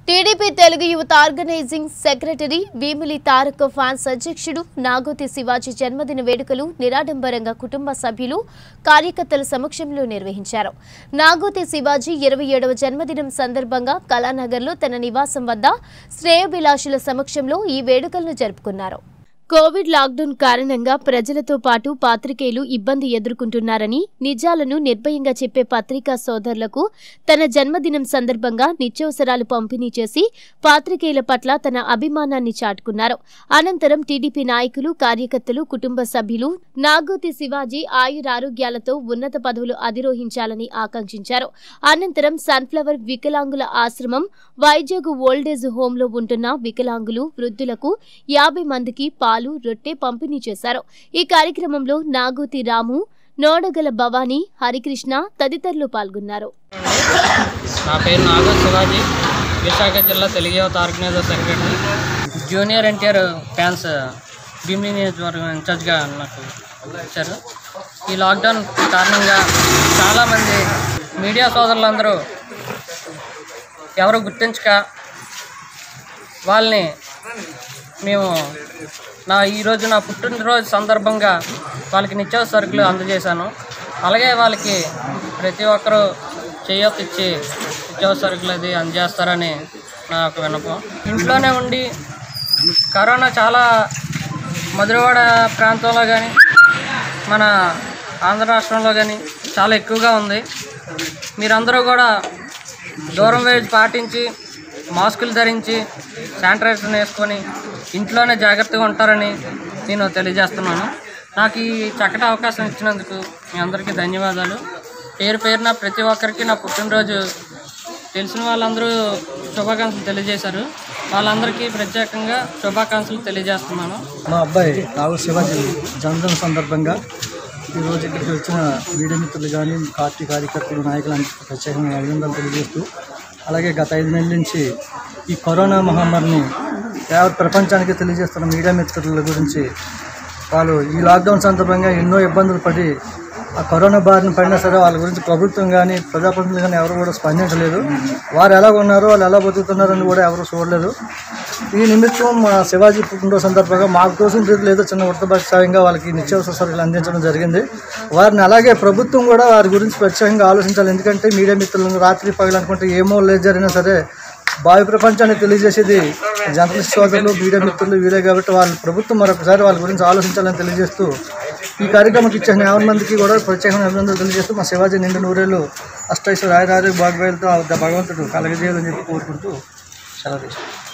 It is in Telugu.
టీడీపీ తెలుగు యువత organizing secretary Bheemili Tarak fans అధ్యక్షుడు నాగోతి శివాజీ జన్మదిన వేడుకలు నిరాడంబరంగా కుటుంబ సభ్యులు కార్యకర్తల సమక్షంలో నిర్వహించారు నాగోతి శివాజీ ఇరవై ఏడవ జన్మదినం సందర్భంగా కళానగర్లో తన నివాసం వద్ద శ్రేయోభిలాషుల సమక్షంలో ఈ వేడుకలను జరుపుకున్నారు కోవిడ్ లాక్డౌన్ కారణంగా ప్రజలతో పాటు పాత్రికేయులు ఇబ్బంది ఎదుర్కొంటున్నారని నిజాలను నిర్భయంగా చెప్పే పత్రికా సోదరులకు తన జన్మదినం సందర్భంగా నిత్యావసరాలు పంపిణీ చేసి పాత్రికేయుల పట్ల తన అభిమానాన్ని చాటుకున్నారు అనంతరం టీడీపీ నాయకులు కార్యకర్తలు కుటుంబ సభ్యులు నాగోతి శివాజీ ఆయురారోగ్యాలతో ఉన్నత పదవులు అధిరోహించాలని ఆకాంక్షించారు అనంతరం సన్ఫ్లవర్ వికలాంగుల ఆశ్రమం వైజాగ్ ఓల్డేజ్ హోంలో ఉంటున్న వికలాంగులు వృద్ధులకు యాభై మందికి పాలు రొట్టె పంపిణీ చేశారు ఈ కార్యక్రమంలో నాగోతి రాము నోడగల భవానీ హరికృష్ణ తదితరులు పాల్గొన్నారు నా పేరు నాగ శివాజీ విశాఖ జిల్లా తెలుగు యువత organiser secretary junior NTR fans Bheemili నియోజకవర్గం ఇన్ఛార్జ్గా నాకు ఇచ్చారు ఈ లాక్డౌన్ కారణంగా చాలామంది మీడియా సోదరులందరూ ఎవరు గుర్తించక వాళ్ళని మేము నా ఈరోజు నా పుట్టినరోజు సందర్భంగా వాళ్ళకి నిత్యావసర సరుకులు అందజేశాను అలాగే వాళ్ళకి ప్రతి ఒక్కరూ చేయొత్తు ఇచ్చి నిత్యావసర సరుకులు అది అందజేస్తారని నా యొక్క విన్నపం ఇంట్లోనే ఉండి కరోనా చాలా మధురవాడ ప్రాంతంలో కానీ మన ఆంధ్ర రాష్ట్రంలో కానీ చాలా ఎక్కువగా ఉంది మీరందరూ కూడా దూరం వేసి పాటించి మాస్కులు ధరించి శానిటైజర్ వేసుకొని ఇంట్లోనే జాగ్రత్తగా ఉంటారని నేను తెలియజేస్తున్నాను నాకు ఈ చక్కటి అవకాశం ఇచ్చినందుకు మీ అందరికీ ధన్యవాదాలు పేరు పేరున ప్రతి ఒక్కరికి నా పుట్టినరోజు తెలిసిన వాళ్ళందరూ శుభాకాంక్షలు తెలియజేశారు వాళ్ళందరికీ ప్రత్యేకంగా శుభాకాంక్షలు తెలియజేస్తున్నాను మా అబ్బాయి రావు శివాజీ జన్మదిన సందర్భంగా ఈరోజు ఇక్కడికి వచ్చిన మీడియా మిత్రులు కానీ పార్టీ కార్యకర్తలు నాయకులందరికీ ప్రత్యేకంగా అభినందనలు తెలియజేస్తూ అలాగే గత ఐదు నెలల నుంచి ఈ కరోనా మహమ్మారిని యావత్ ప్రపంచానికి తెలియజేస్తున్న మీడియా మిత్రుల గురించి వాళ్ళు ఈ లాక్డౌన్ సందర్భంగా ఎన్నో ఇబ్బందులు పడి ఆ కరోనా బారిన పడినా సరే వాళ్ళ గురించి ప్రభుత్వం కానీ ప్రజాప్రతినిధులు కానీ ఎవరు కూడా స్పందించలేదు వారు ఎలా ఉన్నారు వాళ్ళు ఎలా బతుకుతున్నారని కూడా ఎవరు చూడలేదు ఈ నిమిత్తం మా శివాజీ పుట్టినరోజు సందర్భంగా మాకు కోసం ఏదో చిన్న వృత్తపక్షంగా వాళ్ళకి నిత్యావసర సరుకులు అందించడం జరిగింది వారిని అలాగే ప్రభుత్వం కూడా వారి గురించి ప్రత్యేకంగా ఆలోచించాలి ఎందుకంటే మీడియా మిత్రులను రాత్రి పగలనుకుంటే ఏమో లేదు జరిగినా సరే భావి ప్రపంచాన్ని తెలియజేసేది జర్నలిస్ట్ సోదరులు మీడియా మిత్రులు వీరే కాబట్టి వాళ్ళ ప్రభుత్వం మరొకసారి వాళ్ళ గురించి ఆలోచించాలని తెలియజేస్తూ ఈ కార్యక్రమంకి ఇచ్చిన యాభై మందికి కూడా ప్రత్యేకమైన అభినందనలు తెలియజేస్తూ మా శివాజీ నిండు నూరేళ్ళు అష్టైశ్వర రాయరాజు బాగ్బాయిలతో భగవంతుడు కలగజేయాలని చెప్పి కోరుకుంటూ సెలవు తీసుకుంటాం